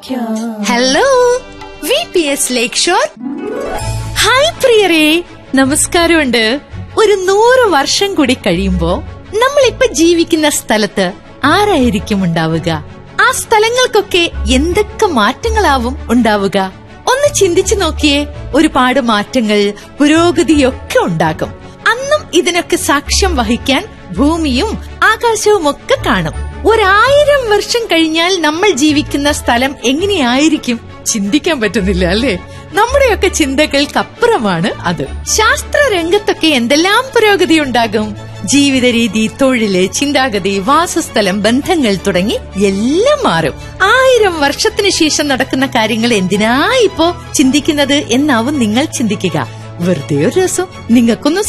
hello V P S lake shore hi പ്രിയരേ നമസ്കാരമുണ്ട് ഒരു നൂറ് വർഷം കൂടി കഴിയുമ്പോ നമ്മളിപ്പൊ ജീവിക്കുന്ന സ്ഥലത്ത് ആരായിരിക്കും ഉണ്ടാവുക ആ സ്ഥലങ്ങൾക്കൊക്കെ എന്തൊക്കെ മാറ്റങ്ങളാവും ഉണ്ടാവുക ഒന്ന് ചിന്തിച്ചു നോക്കിയേ ഒരുപാട് മാറ്റങ്ങൾ പുരോഗതിയൊക്കെ ഉണ്ടാകും അന്നും ഇതിനൊക്കെ സാക്ഷ്യം വഹിക്കാൻ ഭൂമിയും ആകാശവും ഒക്കെ കാണും ഒരായിരം വർഷം കഴിഞ്ഞാൽ നമ്മൾ ജീവിക്കുന്ന സ്ഥലം എങ്ങനെയായിരിക്കും ചിന്തിക്കാൻ പറ്റുന്നില്ല അല്ലേ നമ്മുടെയൊക്കെ ചിന്തകൾക്കപ്പുറമാണ് അത് ശാസ്ത്ര രംഗത്തൊക്കെ എന്തെല്ലാം പുരോഗതി ഉണ്ടാകും ജീവിത രീതി തൊഴില് ചിന്താഗതി വാസസ്ഥലം ബന്ധങ്ങൾ തുടങ്ങി എല്ലാം മാറും ആയിരം വർഷത്തിന് ശേഷം നടക്കുന്ന കാര്യങ്ങൾ എന്തിനാ ഇപ്പോ ചിന്തിക്കുന്നത് എന്നാവും നിങ്ങൾ ചിന്തിക്കുക വെറുതെ ഒരു രസം നിങ്ങൾക്കൊന്നും